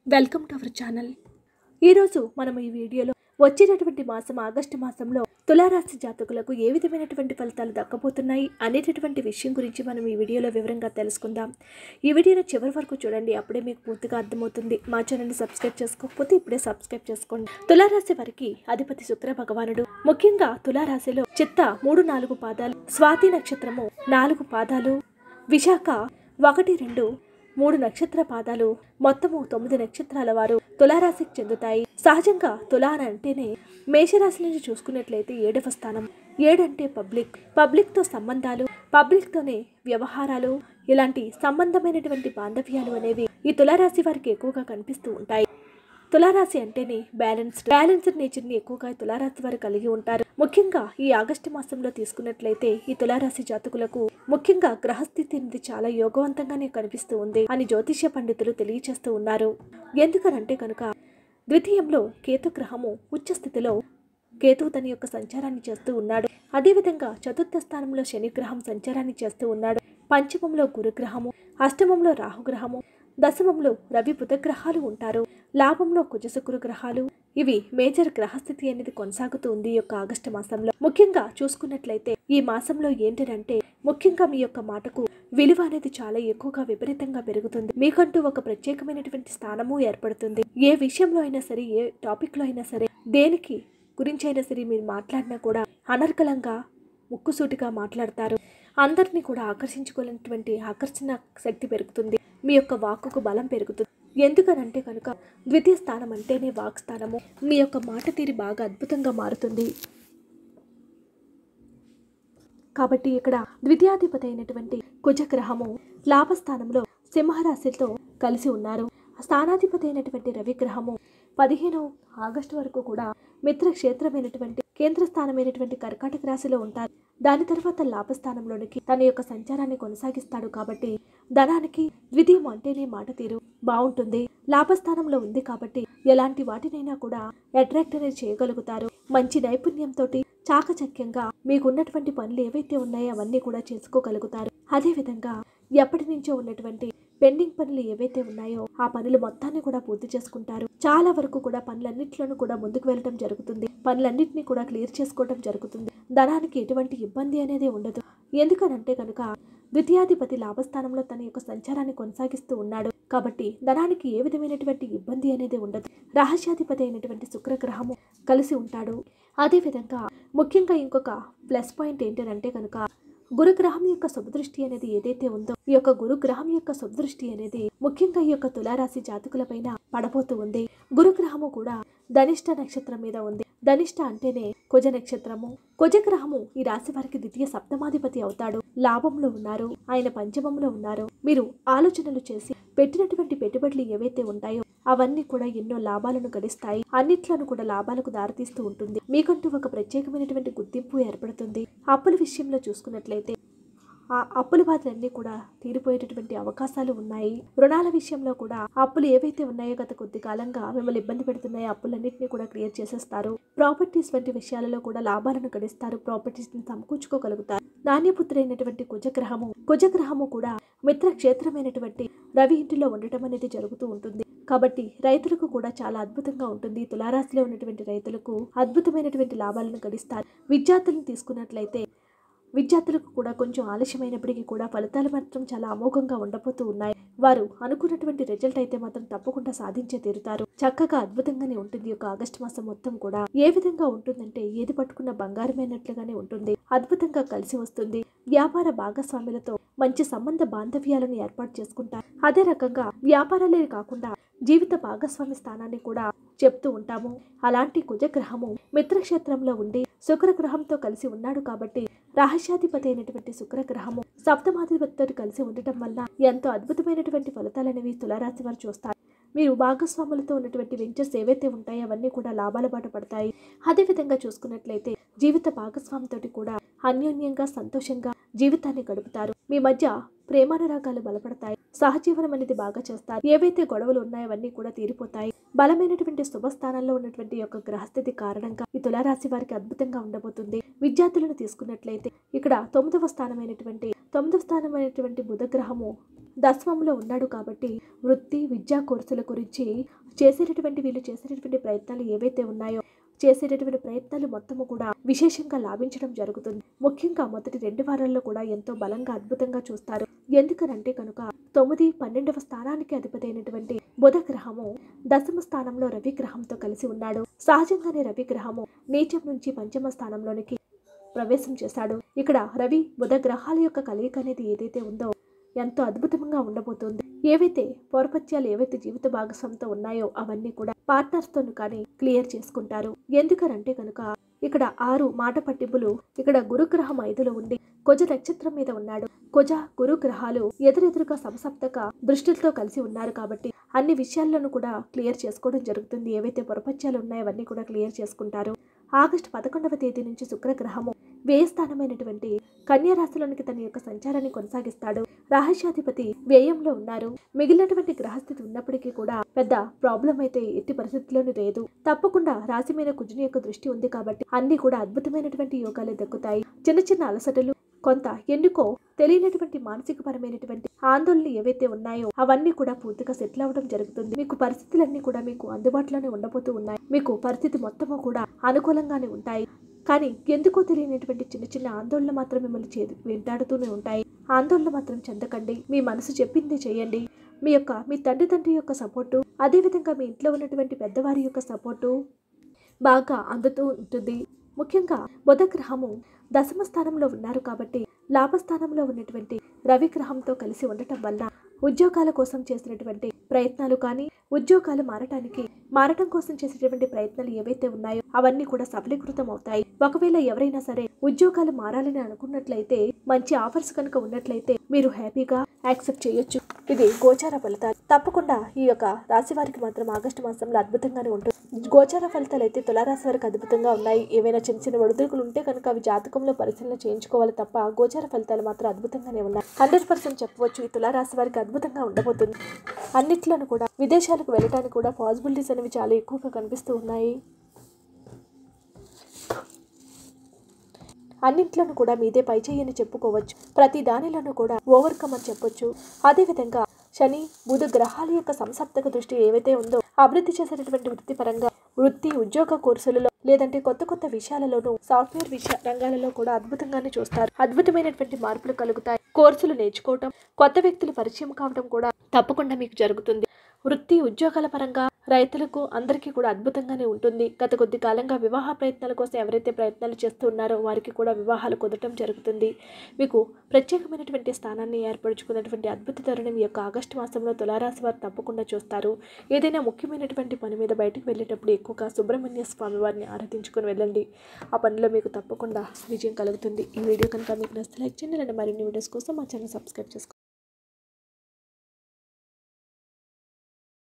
welcome to our channel ఈరోజు మనం ఈ వీడియోలో వచ్చేటటువంటి మాసం ఆగస్టు మాసంలో తులారాశి జాతకులకు ఏ విధమైనటువంటి ఫలితాలు దక్కబోతున్నాయి అనేటటువంటి విషయం గురించి మనం ఈ వీడియోలో వివరంగా తెలుసుకుందాం ఈ వీడియోని చివరి వరకు చూడండి అప్పుడే మీకు పూర్తిగా అర్థమవుతుంది మా ఛానల్ని సబ్స్క్రైబ్ చేసుకోకపోతే ఇప్పుడే సబ్స్క్రైబ్ చేసుకోండి తులారాశి వారికి అధిపతి శుక్ర భగవానుడు ముఖ్యంగా తులారాశిలో చిత్త మూడు నాలుగు పాదాలు స్వాతి నక్షత్రము నాలుగు పాదాలు విశాఖ ఒకటి రెండు మూడు నక్షత్ర పాదాలు మొత్తము తొమ్మిది నక్షత్రాల వారు తులారాశికి చెందుతాయి సహజంగా తులా అని అంటేనే మేషరాశి నుంచి చూసుకున్నట్లయితే ఏడవ స్థానం ఏడంటే పబ్లిక్ పబ్లిక్తో సంబంధాలు పబ్లిక్తోనే వ్యవహారాలు ఇలాంటి సంబంధమైనటువంటి బాంధవ్యాలు అనేవి ఈ తులారాశి వారికి ఎక్కువగా కనిపిస్తూ ఉంటాయి తులారాశి అంటేనే బ్యాలెన్స్డ్ బ్యాలెన్స్డ్ నేచర్ని ఎక్కువగా ఈ తులారాశి వారు కలిగి ఉంటారు ముఖ్యంగా ఈ ఆగస్టు మాసంలో తీసుకున్నట్లయితే ఈ తులారాశి జాతకులకు ముఖ్యంగా గ్రహస్థితి అనేది చాలా యోగవంతంగానే కనిపిస్తూ ఉంది అని జ్యోతిష్య పండితులు తెలియచేస్తూ ఉన్నారు ఎందుకనంటే కనుక ద్వితీయంలో కేతు గ్రహము ఉచ్చ స్థితిలో కేతువు తన యొక్క సంచారాన్ని చేస్తూ ఉన్నాడు అదేవిధంగా చతుర్థ స్థానంలో శని గ్రహం సంచారాన్ని చేస్తూ ఉన్నాడు పంచమంలో గురుగ్రహము అష్టమంలో రాహుగ్రహము దశమంలో రవి బుధగ్రహాలు ఉంటారు లాభంలో కుజశుక్రు గ్రహాలు ఇవి మేజర్ గ్రహస్థితి అనేది కొనసాగుతూ ఉంది ఈ యొక్క ఆగస్టు మాసంలో ముఖ్యంగా చూసుకున్నట్లయితే ఈ మాసంలో ఏంటంటే ముఖ్యంగా మీ యొక్క మాటకు విలువ అనేది చాలా ఎక్కువగా విపరీతంగా పెరుగుతుంది మీకంటూ ఒక ప్రత్యేకమైనటువంటి స్థానము ఏర్పడుతుంది ఏ విషయంలో అయినా సరే ఏ టాపిక్ లో అయినా సరే దేనికి గురించి అయినా సరే మీరు మాట్లాడినా కూడా అనర్గళంగా ముక్కుసూటిగా మాట్లాడతారు అందరినీ కూడా ఆకర్షించుకోలేనటువంటి ఆకర్షణ శక్తి పెరుగుతుంది మీ యొక్క వాక్కుకు బలం పెరుగుతుంది ఎందుకనంటే కనుక ద్వితీయ స్థానం అంటేనే వాక్ స్థానము మీ యొక్క మాట తీరి బాగా అద్భుతంగా మారుతుంది కాబట్టి ఇక్కడ ద్వితీయాధిపతి అయినటువంటి కుజగ్రహము లాభస్థానంలో సింహరాశితో కలిసి ఉన్నారు స్థానాధిపతి అయినటువంటి రవిగ్రహము పదిహేను ఆగస్టు వరకు కూడా మిత్రక్షేత్రమైనటువంటి కేంద్ర స్థానమైనటువంటి కర్కాటక రాశిలో ఉంటారు దాని తర్వాత లాభస్థానంలోనికి తన యొక్క సంచారాన్ని కొనసాగిస్తాడు కాబట్టి ధనానికి ద్వితీయం అంటేనే మాట తీరు బాగుంటుంది లాభస్థానంలో ఉంది కాబట్టి ఎలాంటి వాటినైనా కూడా అట్రాక్ట్ అనేది చేయగలుగుతారు మంచి నైపుణ్యంతో చాకచక్యంగా మీకున్నటువంటి పనులు ఏవైతే ఉన్నాయో అవన్నీ కూడా చేసుకోగలుగుతారు అదేవిధంగా ఎప్పటి నుంచో ఉన్నటువంటి పెండింగ్ పనులు ఏవైతే ఉన్నాయో ఆ పనులు మొత్తాన్ని కూడా పూర్తి చేసుకుంటారు చాలా వరకు కూడా పనులన్నింటిలోనూ కూడా ముందుకు వెళ్ళడం జరుగుతుంది పనులన్నింటినీ కూడా క్లియర్ చేసుకోవడం జరుగుతుంది ధనానికి ఎటువంటి ఇబ్బంది అనేది ఉండదు ఎందుకనంటే కనుక ద్వితీయాధిపతి లాభస్థానంలో తన యొక్క సంచారాన్ని కొనసాగిస్తూ ఉన్నాడు కాబట్టి ధనానికి ఏ విధమైనటువంటి ఇబ్బంది అనేది ఉండదు రహస్యాధిపతి అయినటువంటి శుక్రగ్రహము కలిసి ఉంటాడు అదేవిధంగా ముఖ్యంగా ఇంకొక ప్లస్ పాయింట్ ఏంటంటే కనుక గురుగ్రహం యొక్క శుభదృష్టి అనేది ఏదైతే ఉందో ఈ యొక్క గురుగ్రహం యొక్క శుభదృష్టి అనేది ముఖ్యంగా ఈ యొక్క తులారాశి జాతకులపైన పడబోతూ ఉంది గురుగ్రహము కూడా ధనిష్ట నక్షత్రం మీద ఉంది ధనిష్ట అంటేనే కుజ నక్షత్రము కుజగ్రహము ఈ రాశి వారికి ద్వితీయ సప్తమాధిపతి అవుతాడు లాభంలో ఉన్నారు ఆయన పంచమంలో ఉన్నారు మీరు ఆలోచనలు చేసి పెట్టినటువంటి పెట్టుబడులు ఏవైతే ఉంటాయో అవన్నీ కూడా ఎన్నో లాభాలను గడిస్తాయి అన్నిట్లోనూ కూడా లాభాలకు దారితీస్తూ ఉంటుంది మీకంటూ ఒక ప్రత్యేకమైనటువంటి గుర్తింపు ఏర్పడుతుంది అప్పుల విషయంలో చూసుకున్నట్లయితే ఆ అప్పుల బాధలన్నీ కూడా తీరిపోయేటటువంటి అవకాశాలు ఉన్నాయి రుణాల విషయంలో కూడా అప్పులు ఏవైతే ఉన్నాయో గత కొద్ది కాలంగా మిమ్మల్ని ఇబ్బంది పెడుతున్నాయో అప్పులన్నింటినీ కూడా క్లియర్ చేసేస్తారు ప్రాపర్టీస్ వంటి విషయాలలో కూడా లాభాలను గడిస్తారు ప్రాపర్టీస్ ని సమకూర్చుకోగలుగుతారు నాణ్యపుత్రైనటువంటి కుజగ్రహము కుజగ్రహము కూడా మిత్ర క్షేత్రమైనటువంటి రవి ఇంటిలో ఉండటం అనేది జరుగుతూ ఉంటుంది కాబట్టి రైతులకు కూడా చాలా అద్భుతంగా ఉంటుంది తులారాశిలో ఉన్నటువంటి రైతులకు అద్భుతమైనటువంటి లాభాలను గడిస్తారు విద్యార్థులను తీసుకున్నట్లయితే విద్యార్థులకు కూడా కొంచెం ఆలస్యమైనప్పటికీ కూడా ఫలితాలు మాత్రం చాలా అమోఘంగా ఉండబోతూ ఉన్నాయి వారు అనుకున్నటువంటి రిజల్ట్ అయితే మాత్రం తప్పకుండా సాధించే తీరుతారు చక్కగా అద్భుతంగానే ఉంటుంది ఈ యొక్క ఆగస్టు మాసం మొత్తం కూడా ఏ విధంగా ఉంటుందంటే ఏది పట్టుకున్న బంగారమైనట్లుగానే ఉంటుంది అద్భుతంగా కలిసి వస్తుంది వ్యాపార భాగస్వాములతో మంచి సంబంధ బాంధవ్యాలను ఏర్పాటు చేసుకుంటారు అదే రకంగా వ్యాపారాలే కాకుండా జీవిత భాగస్వామి స్థానాన్ని కూడా చెప్తూ ఉంటాము అలాంటి కుజగ్రహము మిత్రక్షేత్రంలో ఉండి శుక్రగ్రహంతో కలిసి ఉన్నాడు కాబట్టి రహస్యాధిపతి అయినటువంటి శుక్రగ్రహము సప్తమాధిపతితో కలిసి ఉండటం వల్ల ఎంతో అద్భుతమైనటువంటి ఫలితాలనేవి తులారాశి వారు చూస్తారు మీరు భాగస్వాములతో ఉన్నటువంటి వెంచర్స్ ఏవైతే ఉంటాయో అవన్నీ కూడా లాభాల బాట పడతాయి అదేవిధంగా చూసుకున్నట్లయితే జీవిత భాగస్వామితోటి కూడా అన్యోన్యంగా సంతోషంగా జీవితాన్ని గడుపుతారు మీ మధ్య ప్రేమానురాగాలు బలపడతాయి సహజీవనం అనేది బాగా చేస్తారు ఏవైతే గొడవలు ఉన్నాయో అవన్నీ కూడా తీరిపోతాయి బలమైనటువంటి శుభస్థానంలో ఉన్నటువంటి యొక్క గ్రహస్థితి కారణంగా ఈ తులారాశి వారికి అద్భుతంగా ఉండబోతుంది విద్యార్థులను తీసుకున్నట్లయితే ఇక్కడ తొమ్మిదవ స్థానమైనటువంటి తొమ్మిదవ స్థానమైనటువంటి బుధ గ్రహము దశమంలో ఉన్నాడు కాబట్టి వృత్తి విద్యా కోర్సుల గురించి చేసేటటువంటి వీళ్ళు చేసేటటువంటి ప్రయత్నాలు ఏవైతే ఉన్నాయో చేసేటటువంటి ప్రయత్నాలు మొత్తము కూడా విశేషంగా లాభించడం జరుగుతుంది ముఖ్యంగా మొదటి రెండు వారాల్లో కూడా ఎంతో బలంగా అద్భుతంగా చూస్తారు ఎందుకనంటే కనుక తొమ్మిది పన్నెండవ స్థానానికి అధిపతి అయినటువంటి బుధ గ్రహము దశమ స్థానంలో రవి గ్రహంతో కలిసి ఉన్నాడు సహజంగానే రవి గ్రహము నీచం నుంచి పంచమ స్థానంలోనికి ప్రవేశం చేశాడు ఇక్కడ రవి బుధ గ్రహాల యొక్క కలయిక అనేది ఏదైతే ఉందో ఎంతో అద్భుతంగా ఉండబోతుంది ఏవైతే పౌరపత్యాలు ఏవైతే జీవిత భాగస్వామితో ఉన్నాయో అవన్నీ కూడా పార్ట్నర్స్ తో కానీ క్లియర్ చేసుకుంటారు ఎందుకనంటే కనుక ఇక్కడ ఆరు మాట పట్టింపులు ఇక్కడ గురుగ్రహం ఐదులో ఉండి కుజ నక్షత్రం మీద ఉన్నాడు కుజ గురు గ్రహాలు ఎదురెదురుగా సమసప్తక దృష్టితో కలిసి ఉన్నారు కాబట్టి అన్ని విషయాల్లోనూ కూడా క్లియర్ చేసుకోవడం జరుగుతుంది ఏవైతే పొరపత్యాలు ఉన్నాయో అవన్నీ కూడా క్లియర్ చేసుకుంటారు ఆగస్టు పదకొండవ తేదీ నుంచి శుక్రగ్రహము వ్యయ స్థానమైనటువంటి కన్యా రాశిలోనికి తన యొక్క సంచారాన్ని కొనసాగిస్తాడు రహస్యాధిపతి వ్యయంలో ఉన్నారు మిగిలినటువంటి గ్రహస్థితి ఉన్నప్పటికీ కూడా పెద్ద ప్రాబ్లం అయితే ఎట్టి పరిస్థితుల్లోనూ లేదు తప్పకుండా రాశి మీద కుజుని యొక్క దృష్టి ఉంది కాబట్టి అన్ని కూడా అద్భుతమైనటువంటి యోగాలే దక్కుతాయి చిన్న చిన్న అలసటలు కొంత ఎందుకో తెలియనటువంటి మానసిక పరమైనటువంటి ఆందోళనలు ఏవైతే ఉన్నాయో అవన్నీ కూడా పూర్తిగా సెటిల్ అవ్వడం జరుగుతుంది మీకు పరిస్థితులన్నీ కూడా మీకు అందుబాటులోనే ఉండబోతూ ఉన్నాయి మీకు పరిస్థితి మొత్తము కూడా అనుకూలంగానే ఉంటాయి కానీ ఎందుకో తెలియనటువంటి చిన్న చిన్న ఆందోళన మాత్రం మిమ్మల్ని చే వెంటాడుతూనే ఉంటాయి ఆందోళన మాత్రం చెందకండి మీ మనసు చెప్పింది చేయండి మీ యొక్క మీ తండ్రి తండ్రి యొక్క సపోర్టు అదేవిధంగా మీ ఇంట్లో ఉన్నటువంటి పెద్దవారి యొక్క సపోర్టు బాగా అందుతూ ఉంటుంది ముఖ్యంగా బుధ గ్రహము దశమ స్థానంలో ఉన్నారు కాబట్టి లాభస్థానంలో ఉన్నటువంటి రవి గ్రహంతో కలిసి ఉండటం వల్ల ఉద్యోగాల కోసం చేసినటువంటి ప్రయత్నాలు కానీ ఉద్యోగాలు మారటానికి మారటం కోసం చేసేటువంటి ప్రయత్నాలు ఏవైతే ఉన్నాయో అవన్నీ కూడా సఫలీకృతం అవుతాయి ఒకవేళ ఎవరైనా సరే ఉద్యోగాలు మారాలని అనుకున్నట్లయితే మంచి ఆఫర్స్ కనుక ఉన్నట్లయితే మీరు హ్యాపీగా యాక్సెప్ట్ చేయొచ్చు ఇది గోచార ఫలితాలు తప్పకుండా ఈ యొక్క రాశి వారికి మాత్రం ఆగస్టు మాసంలో అద్భుతంగానే ఉంటుంది గోచార ఫలితాలు అయితే తులారాశి వారికి అద్భుతంగా ఉన్నాయి ఏవైనా చిన్న చిన్న ఒడిదుడుకులు ఉంటే కనుక అవి జాతకంలో పరిశీలన చేయించుకోవాలి తప్ప గోచార ఫలితాలు మాత్రం అద్భుతంగానే ఉన్నాయి హండ్రెడ్ పర్సెంట్ చెప్పవచ్చు ఈ తులారాశి వారికి అద్భుతంగా ఉండబోతుంది అన్నిట్లోనూ కూడా విదేశాలకు వెళ్ళడానికి కూడా పాసిబిలిటీస్ అనేవి చాలా ఎక్కువగా కనిపిస్తూ ఉన్నాయి అన్నింట్లోనూ కూడా మీదే పై చేయని చెప్పుకోవచ్చు ప్రతి దానిలోనూ కూడా ఓవర్కమ్ అని చెప్పొచ్చు అదేవిధంగా శని బుధ గ్రహాల యొక్క సంసప్తక దృష్టి ఏవైతే ఉందో అభివృద్ధి చేసేటటువంటి వృత్తిపరంగా వృత్తి ఉద్యోగ కోర్సులలో లేదంటే కొత్త కొత్త విషయాలలోనూ సాఫ్ట్వేర్ విషయ రంగాలలో కూడా అద్భుతంగానే చూస్తారు అద్భుతమైనటువంటి మార్పులు కలుగుతాయి కోర్సులు నేర్చుకోవటం కొత్త వ్యక్తులు పరిచయం కావడం కూడా తప్పకుండా మీకు జరుగుతుంది వృత్తి ఉద్యోగాల పరంగా రైతులకు అందరికీ కూడా అద్భుతంగానే ఉంటుంది గత కొద్ది కాలంగా వివాహ ప్రయత్నాల కోసం ఎవరైతే ప్రయత్నాలు చేస్తూ ఉన్నారో వారికి కూడా వివాహాలు కుదరటం జరుగుతుంది మీకు ప్రత్యేకమైనటువంటి స్థానాన్ని ఏర్పరచుకున్నటువంటి అద్భుత తరుణం ఈ యొక్క ఆగస్టు మాసంలో తులారాశి వారు తప్పకుండా చూస్తారు ఏదైనా ముఖ్యమైనటువంటి పని మీద బయటకు వెళ్ళేటప్పుడు ఎక్కువగా సుబ్రహ్మణ్య స్వామి వారిని ఆరాధించుకొని వెళ్ళండి ఆ పనిలో మీకు తప్పకుండా విజయం కలుగుతుంది ఈ వీడియో కనుక మీకు నచ్చితే లైక్ చేయండి ఇలాంటి మరిన్ని వీడియోస్ కోసం మా ఛానల్ సబ్స్క్రైబ్ చేసుకోండి